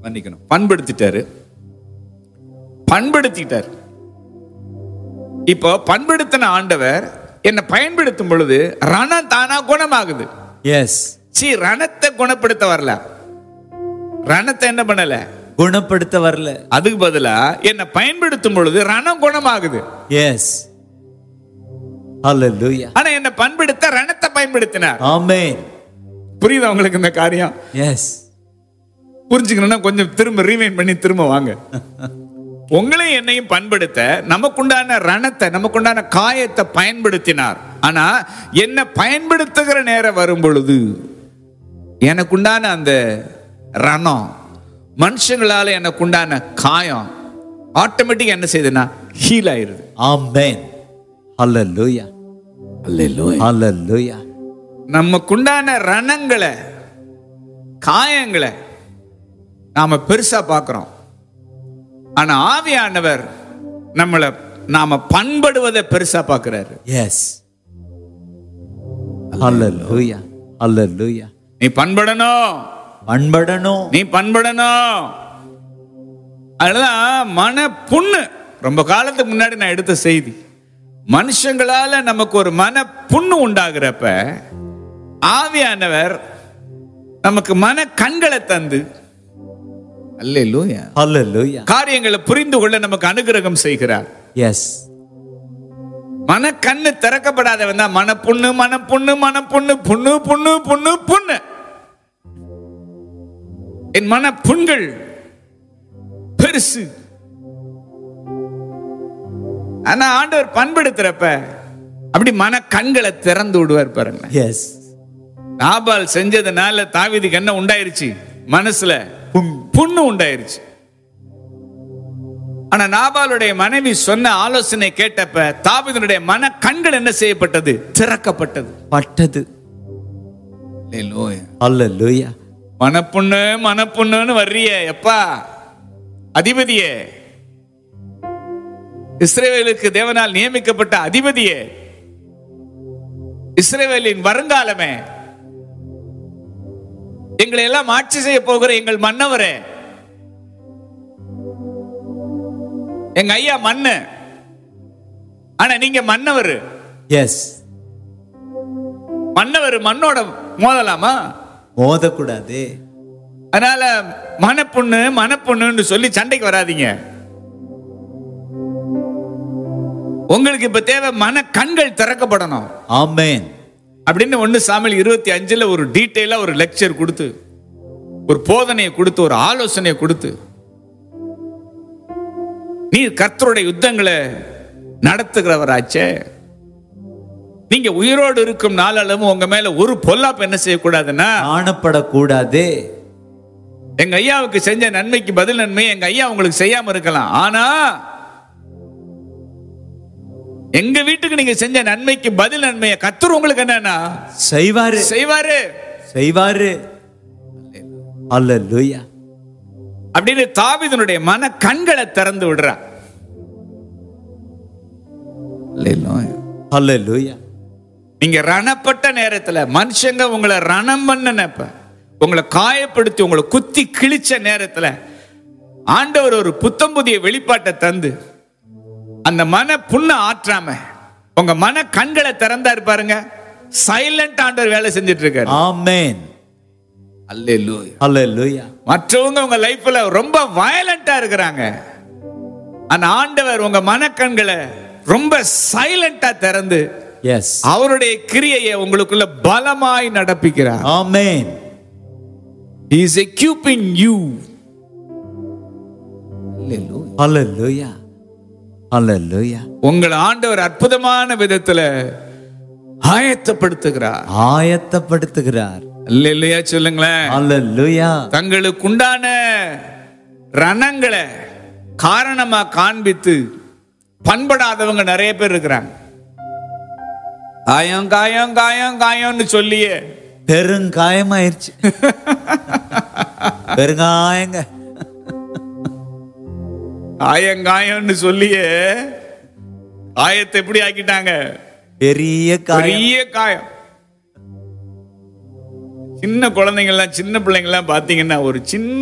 மன்னிக்கணும் பண்படுத்திட்டாரு பண்படுத்திட்டார் இப்போ பண்படுத்தின ஆண்டவர் என்னை பயன்படுத்தும் பொழுது ரணம் தானா குணமாகுது எஸ் சி ரணத்தை குணப்படுத்த வரல ரணத்தை என்ன பண்ணல குணப்படுத்த வரல அதுக்கு பதிலா என்னை பயன்படுத்தும் பொழுது ரணம் குணமாகுது எஸ் ஹalleluya ஆனா என்னை பண்படுத்த ரணத்தை பயன்படுத்தினார் ஆமென் புரியுதா உங்களுக்கு இந்த காரியம் எஸ் புரிஞ்சுக்கணும்னா கொஞ்சம் திரும்ப ரீவைன் பண்ணி திரும்ப வாங்க உங்களையும் என்னையும் பண்படுத்த நமக்குண்டான ரணத்தை நமக்குண்டான காயத்தை பயன்படுத்தினார் ஆனா என்ன பயன்படுத்துகிற நேரம் வரும் பொழுது எனக்குண்டான அந்த ரணம் மனுஷங்களால எனக்குண்டான காயம் ஆட்டோமேட்டிக் என்ன செய்யுதுன்னா ஹீல் ஆயிருது ஆமென் ஹalleluya ஹalleluya நமக்குண்டான ரணங்களை காயங்களை நாம பெருசா பார்க்கிறோம் ஆனா ஆவியானவர் நம்மளை நாம பண்படுவதை பெருசா பார்க்கிறாரு எஸ் ஹalleluya ஹalleluya நீ பண்படணும் பண்படணும் நீ பண்படணும் அதுதான் மன புண்ணு ரொம்ப காலத்துக்கு முன்னாடி நான் எடுத்த செய்தி மனுஷங்களால நமக்கு ஒரு மன புண்ணு உண்டாகிறப்ப ஆவியானவர் நமக்கு மன கண்களை தந்து அல்லேலூயா ஹalleluya காரியங்களை புரிந்து கொள்ள நமக்கு அனுகிரகம் செய்கிறார் எஸ் மன கண்ணு திறக்கப்படாதவன் தான் மன புண்ணு மன புண்ணு மன புண்ணு புண்ணு புண்ணு புண்ணு புண்ணு என் மன புண்கள் பெருசு ஆனா ஆண்டவர் பண்படுத்துறப்ப அப்படி மன கண்களை திறந்து விடுவார் பாருங்க எஸ் நாபால் செஞ்சதுனால தாவீதுக்கு என்ன உண்டாயிருச்சு மனசுல புண்ணு உண்டாயிருச்சு ஆனா நாபாலுடைய மனைவி சொன்ன ஆலோசனை கேட்டப்ப தாவீதுனுடைய மன கண்கள் என்ன செய்யப்பட்டது திறக்கப்பட்டது பட்டது ஹalleluya மனப்புண்ணு மனப்புண்ணுன்னு வர்றியே எப்பா அதிபதியே இஸ்ரேவேலுக்கு தேவனால் நியமிக்கப்பட்ட அதிபதியே இஸ்ரேவேலின் வருங்காலமே எங்களை எல்லாம் ஆட்சி செய்ய போகிற எங்கள் மன்னவரே எங்க ஐயா மண்ணு ஆனா நீங்க மன்னவர் எஸ் மன்னவர் மண்ணோட மோதலாமா மோதக்கூடாது அதனால மனப்புண்ணு மனப்புண்ணுன்னு சொல்லி சண்டைக்கு வராதீங்க உங்களுக்கு இப்ப தேவை மன கண்கள் திறக்கப்படணும் ஆமென் அப்படின்னு ஒண்ணு சாமியல் இருபத்தி அஞ்சுல ஒரு டீட்டெயிலா ஒரு லெக்சர் கொடுத்து ஒரு போதனையை கொடுத்து ஒரு ஆலோசனையை கொடுத்து நீ கர்த்தருடைய யுத்தங்களை நடத்துகிறவராச்சே நீங்க உயிரோடு இருக்கும் நாளளவும் உங்க மேல ஒரு பொல்லாப்பு என்ன செய்யக்கூடாதுன்னா காணப்படக்கூடாது எங்க ஐயாவுக்கு செஞ்ச நன்மைக்கு பதில் நன்மை எங்க ஐயா உங்களுக்கு செய்யாம இருக்கலாம் ஆனா எங்க வீட்டுக்கு நீங்க செஞ்ச நன்மைக்கு பதில் நன்மையை கத்தர் உங்களுக்கு என்னன்னா செய்வாரு செய்வாரு செய்வாரு ஹalleluya அப்படின்னு தாவிதனுடைய மன கண்களை திறந்து விடுறா ஹalleluya நீங்க ரணப்பட்ட நேரத்துல மனுஷங்க உங்களை ரணம் பண்ணனப்ப உங்களை காயப்படுத்தி உங்களை குத்தி கிழிச்ச நேரத்துல ஆண்டவர் ஒரு புத்தம் புதிய வெளிப்பாட்டை தந்து அந்த மன புண்ணை ஆற்றாம உங்க மன கண்களை திறந்தாரு பாருங்க சைலண்ட் ஆண்டவர் வேலை செஞ்சுட்டு இருக்காரு ஆமென் அல்லேலூயா ஹalleluya மற்றவங்க உங்க லைஃப்ல ரொம்ப வயலண்டா இருக்கிறாங்க ஆனா ஆண்டவர் உங்க மனக்கண்களை ரொம்ப சைலண்டா திறந்து எஸ் அவருடைய கிரியையை உங்களுக்குள்ள பலமாய் நடப்பிக்கிறார் ஆமென் He is equipping you ஹalleluya ஹalleluya உங்கள் ஆண்டவர் அற்புதமான விதத்துல ஆயத்தப்படுத்துகிறார் ஆயத்தப்படுத்துகிறார் இல்லையா சொல்லுங்களேன் ஹalleluya தங்களுக்குண்டான ரணங்களை காரணமா காண்பித்து பண்படாதவங்க நிறைய பேர் இருக்கிறாங்க காயம் காயம் காயம் காயம்னு சொல்லியே பெருங்காயமாயிருச்சு பெருங்காயங்க காயம் காயம்னு சொல்லியே காயத்தை எப்படி ஆக்கிட்டாங்க பெரிய காயம் பெரிய காயம் சின்ன குழந்தைங்க எல்லாம் சின்ன பிள்ளைங்க எல்லாம் பாத்தீங்கன்னா ஒரு சின்ன